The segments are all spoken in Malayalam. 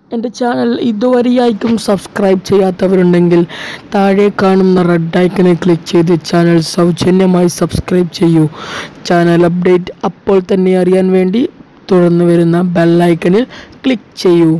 എൻ്റെ ചാനൽ ഇതുവരെയായിട്ടും സബ്സ്ക്രൈബ് ചെയ്യാത്തവരുണ്ടെങ്കിൽ താഴെ കാണുന്ന റെഡ് ഐക്കനെ ക്ലിക്ക് ചെയ്ത് ചാനൽ സൗജന്യമായി സബ്സ്ക്രൈബ് ചെയ്യൂ ചാനൽ അപ്ഡേറ്റ് അപ്പോൾ തന്നെ അറിയാൻ വേണ്ടി തുടർന്ന് വരുന്ന ബെല്ലൈക്കനിൽ ക്ലിക്ക് ചെയ്യൂ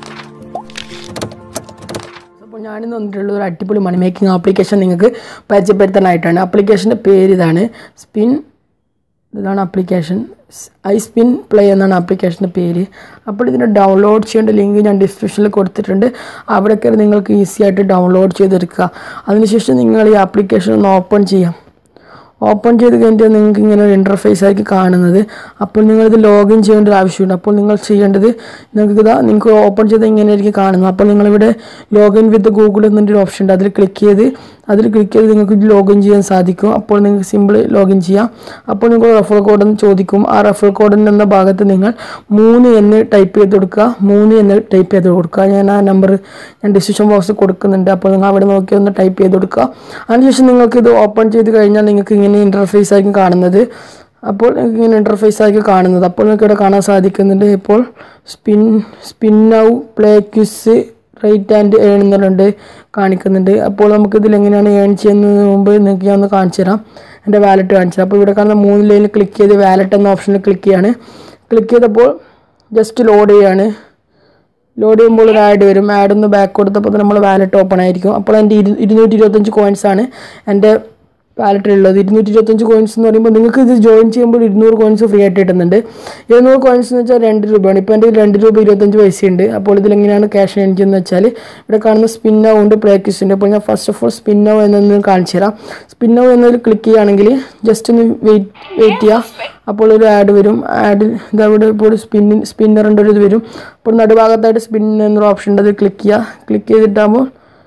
അപ്പോൾ ഞാനിന്ന് വന്നിട്ടുള്ള ഒരു അടിപൊളി മണി മേക്കിംഗ് ആപ്ലിക്കേഷൻ നിങ്ങൾക്ക് പരിചയപ്പെടുത്താനായിട്ടാണ് ആപ്ലിക്കേഷൻ്റെ പേര് ഇതാണ് സ്പിൻ ഇതാണ് ആപ്ലിക്കേഷൻ ഐ സ്പിൻ പ്ലേ എന്നാണ് ആപ്ലിക്കേഷൻ്റെ പേര് അപ്പോൾ ഇതിന് ഡൗൺലോഡ് ചെയ്യേണ്ട ലിങ്ക് ഞാൻ ഡിസ്ക്രിപ്ഷനിൽ കൊടുത്തിട്ടുണ്ട് അവിടെ കയറി നിങ്ങൾക്ക് ഈസി ആയിട്ട് ഡൗൺലോഡ് ചെയ്തെടുക്കുക അതിനുശേഷം നിങ്ങൾ ഈ ആപ്ലിക്കേഷൻ ഒന്ന് ഓപ്പൺ ചെയ്യാം ഓപ്പൺ ചെയ്ത് കഴിഞ്ഞാൽ നിങ്ങൾക്ക് ഇങ്ങനെ ഒരു ഇൻ്റർഫേസ് ആയിരിക്കും കാണുന്നത് അപ്പോൾ നിങ്ങളിത് ലോഗിൻ ചെയ്യേണ്ട ഒരു ആവശ്യമുണ്ട് അപ്പോൾ നിങ്ങൾ ചെയ്യേണ്ടത് നിങ്ങൾക്ക് ഇതാ നിങ്ങൾക്ക് ഓപ്പൺ ചെയ്ത് ഇങ്ങനെ ആയിരിക്കും കാണുന്നത് അപ്പോൾ നിങ്ങളിവിടെ ലോഗിൻ വിത്ത് ഗൂഗിൾ എന്നൊരു ഓപ്ഷൻ ഉണ്ട് അതിൽ ക്ലിക്ക് ചെയ്ത് അതിൽ ക്ലിക്ക് ചെയ്ത് നിങ്ങൾക്ക് ലോഗിൻ ചെയ്യാൻ സാധിക്കും അപ്പോൾ നിങ്ങൾക്ക് സിമ്പിൾ ലോഗിൻ ചെയ്യാം അപ്പോൾ നിങ്ങൾ റെഫർ കോഡ് എന്ന് ചോദിക്കും ആ റെഫർ കോഡിൻ്റെ എന്ന ഭാഗത്ത് നിങ്ങൾ മൂന്ന് എന്ന് ടൈപ്പ് ചെയ്ത് കൊടുക്കുക മൂന്ന് എന്ന് ടൈപ്പ് ചെയ്ത് കൊടുക്കുക ഞാൻ ആ നമ്പർ ഞാൻ ഡിസിഷൻ ബോക്സ് കൊടുക്കുന്നുണ്ട് അപ്പോൾ നിങ്ങൾ അവിടെ നോക്കി ഒന്ന് ടൈപ്പ് ചെയ്ത് കൊടുക്കുക അതിനുശേഷം നിങ്ങൾക്ക് ഇത് ഓപ്പൺ ചെയ്ത് കഴിഞ്ഞാൽ നിങ്ങൾക്ക് ഇങ്ങനെ ഇൻ്റർഫേസ് ആയിരിക്കും കാണുന്നത് അപ്പോൾ നിങ്ങൾക്ക് ഇങ്ങനെ ഇൻ്റർഫേസ് ആയിരിക്കും കാണുന്നത് അപ്പോൾ നിങ്ങൾക്ക് ഇവിടെ കാണാൻ സാധിക്കുന്നുണ്ട് ഇപ്പോൾ spin spin or play quiz rate and earn എന്നുണ്ട് കാണിക്കുന്നുണ്ട് അപ്പോൾ നമുക്ക് ഇതിൽ എങ്ങനെയാണ് ഏൺ ചെയ്യുന്നതിന് മുമ്പ് നിങ്ങൾക്ക് ഞാൻ ഒന്ന് കാണിച്ചു തരാം എൻ്റെ വാലറ്റ് കാണിച്ചു തരാം അപ്പോൾ ഇവിടെ കാണുന്ന മൂന്ന് ലൈനിൽ ക്ലിക്ക് ചെയ്ത് വാലറ്റ് എന്ന ഓപ്ഷനിൽ ക്ലിക്ക് ചെയ്യാണ് ക്ലിക്ക് ചെയ്തപ്പോൾ ജസ്റ്റ് ലോഡ് ചെയ്യാണ് ലോഡ് ചെയ്യുമ്പോൾ ഒരു ആഡ് വരും ആഡ് ഒന്ന് ബാക്ക് കൊടുത്തപ്പോൾ നമ്മൾ വാലറ്റ് ഓപ്പൺ ആയിരിക്കും അപ്പോൾ എൻ്റെ ഇരു ഇരുന്നൂറ്റി ഇരുപത്തഞ്ച് കോയിൻസ് ആണ് എൻ്റെ വാലറ്റിലുള്ളത് ഇരുന്നൂറ്റി ഇരുപത്തഞ്ച് കോയിൻസ് എന്ന് പറയുമ്പോൾ നിങ്ങൾക്ക് ഇത് ജോയിൻ ചെയ്യുമ്പോൾ ഇരുന്നൂറ് കോയിൻസ് ഫ്രീ ആയിട്ട് കിട്ടുന്നുണ്ട് ഇരുന്നൂറ് കോയിൻസ് എന്ന് വെച്ചാൽ രണ്ട് രൂപയാണ് ഇപ്പോൾ എൻ്റെ രണ്ട് രൂപ ഇരുപത്തഞ്ച് പൈസയുണ്ട് അപ്പോൾ ഇതിലെങ്ങനെയാണ് ക്യാഷ് ഏൺ ചെയ്യുന്നത് വെച്ചാൽ ഇവിടെ കാണുന്ന സ്പിന്നോ ഉണ്ട് പ്ലേക്കിസ് ഉണ്ട് അപ്പോൾ ഞാൻ ഫസ്റ്റ് ഓഫ് ഓൾ സ്പിന്നോ എന്നൊന്ന് കാണിച്ചു തരാം സ്പിന്നോ എന്നതിൽ ക്ലിക്ക് ചെയ്യുകയാണെങ്കിൽ ജസ്റ്റ് ഒന്ന് വെയിറ്റ് വെയിറ്റ് ചെയ്യുക അപ്പോൾ ഒരു ആഡ് വരും ആഡ് ഇതവിടെ ഇപ്പോൾ ഒരു സ്പിന്നിൻ സ്പിന്നറിൻ്റെ ഒരു ഇത് വരും അപ്പോൾ നടുഭാഗത്തായിട്ട് സ്പിൻ എന്നൊരു ഓപ്ഷൻ ഉണ്ട് അത് ക്ലിക്ക് ചെയ്യുക ക്ലിക്ക് ചെയ്തിട്ടാകുമ്പോൾ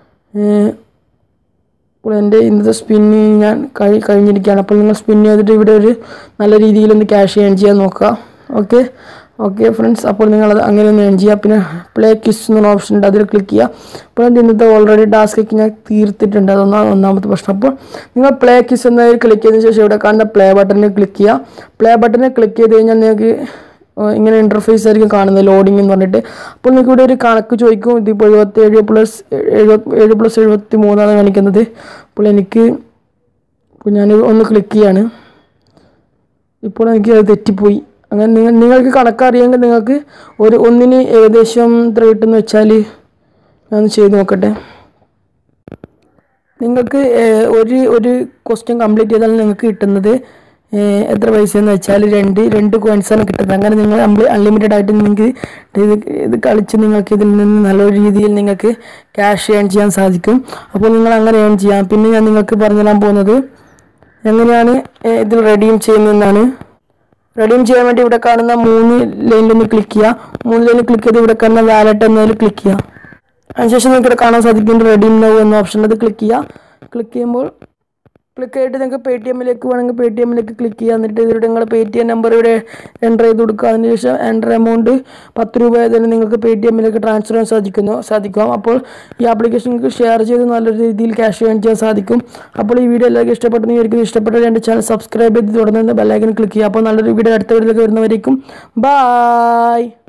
അപ്പോൾ എൻ്റെ ഇന്നത്തെ സ്പിന്ന് ഞാൻ കഴി കഴിഞ്ഞിരിക്കുകയാണ് അപ്പോൾ നിങ്ങൾ സ്പിൻ ചെയ്തിട്ട് ഇവിടെ ഒരു നല്ല രീതിയിൽ ഒന്ന് ക്യാഷ് ചെയ്യാൻ ചെയ്യാൻ നോക്കുക ഓക്കെ ഓക്കെ ഫ്രണ്ട്സ് അപ്പോൾ നിങ്ങളത് അങ്ങനെ ഒന്ന് ഏൺ ചെയ്യുക പിന്നെ പ്ലേ കിസ് എന്നൊരു ഓപ്ഷൻ ഉണ്ട് അതിൽ ക്ലിക്ക് ചെയ്യുക അപ്പോൾ എൻ്റെ ഇന്നത്തെ ഓൾറെഡി ടാസ്കൊക്കെ ഞാൻ തീർത്തിട്ടുണ്ട് അതൊന്നാണ് ഒന്നാമത്തെ പ്രശ്നം അപ്പോൾ നിങ്ങൾ പ്ലേ കിസ് എന്നതിൽ ക്ലിക്ക് ചെയ്തതിന് ശേഷം ഇവിടെ കാണുന്ന പ്ലേ ബട്ടണിൽ ക്ലിക്ക് ചെയ്യുക പ്ലേ ബട്ടണിൽ ക്ലിക്ക് ചെയ്ത് കഴിഞ്ഞാൽ നിങ്ങൾക്ക് ഇങ്ങനെ ഇൻ്റർഫേസ് ആയിരിക്കും കാണുന്നത് ലോഡിംഗ് എന്ന് പറഞ്ഞിട്ട് അപ്പോൾ നിങ്ങൾക്ക് ഇവിടെ ഒരു കണക്ക് ചോദിക്കും ഇതിപ്പോൾ എഴുപത്തി ഏഴ് പ്ലസ് എഴുപത്തി ഏഴ് പ്ലസ് എഴുപത്തി മൂന്നാണ് കാണിക്കുന്നത് അപ്പോൾ എനിക്ക് ഇപ്പോൾ ഞാൻ ഒന്ന് ക്ലിക്ക് ചെയ്യാണ് ഇപ്പോൾ എനിക്ക് അത് തെറ്റിപ്പോയി അങ്ങനെ നിങ്ങൾ നിങ്ങൾക്ക് കണക്കറിയാമെങ്കിൽ നിങ്ങൾക്ക് ഒരു ഒന്നിന് ഏകദേശം എത്ര കിട്ടുമെന്ന് വെച്ചാൽ ഞാൻ ചെയ്ത് നോക്കട്ടെ നിങ്ങൾക്ക് ഒരു ഒരു ക്വസ്റ്റ്യൻ കംപ്ലീറ്റ് ചെയ്താൽ നിങ്ങൾക്ക് കിട്ടുന്നത് എത്ര പൈസ എന്ന് വെച്ചാൽ രണ്ട് രണ്ട് കോയിൻസാണ് കിട്ടുന്നത് അങ്ങനെ നിങ്ങൾ അൺലിമിറ്റഡ് ആയിട്ട് നിങ്ങൾക്ക് ഇത് ഇത് കളിച്ച് നിങ്ങൾക്ക് ഇതിൽ നിന്ന് നല്ലൊരു രീതിയിൽ നിങ്ങൾക്ക് ക്യാഷ് ഏൺ ചെയ്യാൻ സാധിക്കും അപ്പോൾ നിങ്ങൾ അങ്ങനെ ഏൺ ചെയ്യാം പിന്നെ ഞാൻ നിങ്ങൾക്ക് പറഞ്ഞു തരാൻ പോകുന്നത് എങ്ങനെയാണ് ഇതിൽ റെഡീം ചെയ്യുന്നതെന്നാണ് റെഡീം ചെയ്യാൻ വേണ്ടി ഇവിടെ കാണുന്ന മൂന്ന് ലൈനിലൊന്ന് ക്ലിക്ക് ചെയ്യുക മൂന്ന് ലൈനിൽ ക്ലിക്ക് ചെയ്ത് ഇവിടെ കാണുന്ന വാലറ്റ് എന്നതിൽ ക്ലിക്ക് ചെയ്യുക അതിനുശേഷം നിങ്ങൾക്ക് ഇവിടെ കാണാൻ സാധിക്കുന്നുണ്ട് റെഡീം നൗ എന്ന ഓപ്ഷനിൽ അത് ക്ലിക്ക് ചെയ്യുക ക്ലിക്ക് ചെയ്യുമ്പോൾ ക്ലിക്ക് ചെയ്തിട്ട് നിങ്ങൾക്ക് പേ ടി എമ്മിലേക്ക് വേണമെങ്കിൽ പേ ടി എമ്മിലേക്ക് ക്ലിക്ക് ചെയ്യുക എന്നിട്ട് ഇതിലൂടെ നിങ്ങളുടെ പേ ടി എം നമ്പർ ഇവിടെ എൻ്റർ ചെയ്ത് കൊടുക്കുക അതിനുശേഷം എൻ്റർ എമൗണ്ട് പത്ത് രൂപ തന്നെ നിങ്ങൾക്ക് പേ ടി എമ്മിലേക്ക് ട്രാൻസ്ഫർ ചെയ്യാൻ സാധിക്കുന്നു സാധിക്കും അപ്പോൾ ഈ ആപ്ലിക്കേഷൻ നിങ്ങൾക്ക് ഷെയർ ചെയ്ത് നല്ലൊരു രീതിയിൽ ക്യാഷ് ഏൺ ചെയ്യാൻ സാധിക്കും അപ്പോൾ ഈ വീഡിയോ എല്ലാവർക്കും ഇഷ്ടപ്പെട്ടെന്ന് ഒരിക്കലും ഇഷ്ടപ്പെട്ട എൻ്റെ ചാനൽ സബ്സ്ക്രൈബ് ചെയ്ത് തുടർന്ന് ബെല്ലൈക്കൻ ക്ലിക്ക് ചെയ്യുക അപ്പോൾ നല്ലൊരു വീഡിയോ അടുത്ത വീഡിയോയിലേക്ക് വരുന്നവരേക്കും ബായ്